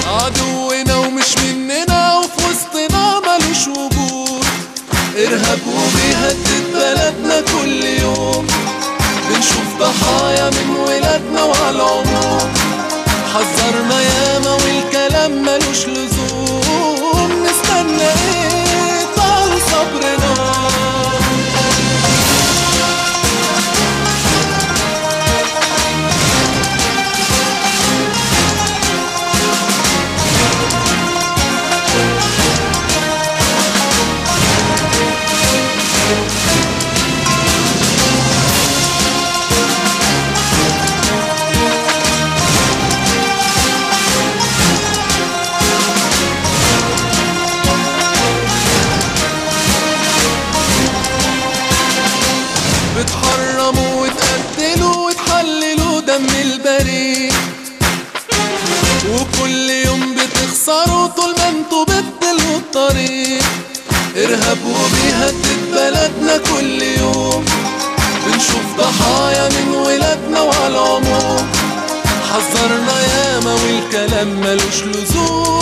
عدونا ومش مننا وفي وسطنا ملوش وجود ارهاب وبيهدد بلدنا كل يوم بنشوف ضحايا من ولادنا وعلى العموم حذرنا ياما والكلام ملوش لزوم نستنى ايه طال صبرنا بتحرموا وتقتلوا وتحللوا دم البريء وكل يوم بتخسروا طول ما انتوا بتدلوا الطريق ارهاب وبيهدد بلدنا كل يوم بنشوف ضحايا من ولادنا وعلى العموم حذرنا ياما والكلام ملوش لزوم